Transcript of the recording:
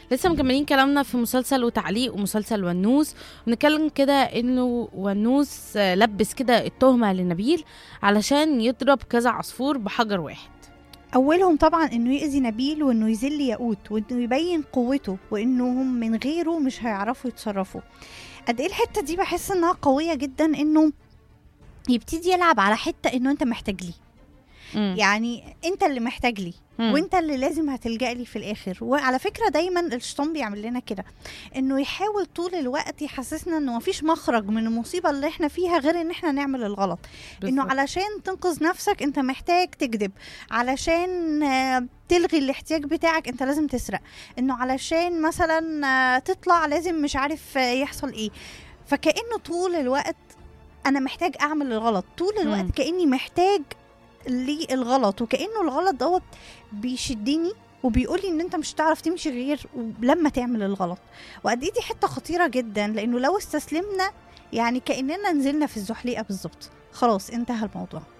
لسه مكملين كلامنا في مسلسل وتعليق ومسلسل ونوس ونتكلم كده انه ونوس آه، لبس كده التهمة لنبيل علشان يضرب كذا عصفور بحجر واحد اولهم طبعا انه يأذي نبيل وانه يذل ياقوت وانه يبين قوته وانهم من غيره مش هيعرفوا يتصرفوا قد ايه الحته دي بحس انها قويه جدا انه يبتدي يلعب على حته انه انت محتاج لي مم. يعني انت اللي محتاج لي مم. وانت اللي لازم هتلجأ لي في الاخر وعلى فكره دايما الشيطان بيعمل لنا كده انه يحاول طول الوقت يحسسنا انه مفيش مخرج من المصيبه اللي احنا فيها غير ان احنا نعمل الغلط انه بالظبط. علشان تنقذ نفسك انت محتاج تكذب علشان آه، تلغي الاحتياج بتاعك انت لازم تسرق انه علشان مثلا آه، تطلع لازم مش عارف آه، يحصل ايه فكأنه طول الوقت انا محتاج اعمل الغلط طول الوقت مم. كأني محتاج للغلط وكأنه الغلط دوت بيشدني وبيقولي ان انت مش هتعرف تمشي غير لما تعمل الغلط وقد ايه دي حته خطيره جدا لانه لو استسلمنا يعني كاننا نزلنا في الزحليقه بالظبط خلاص انتهى الموضوع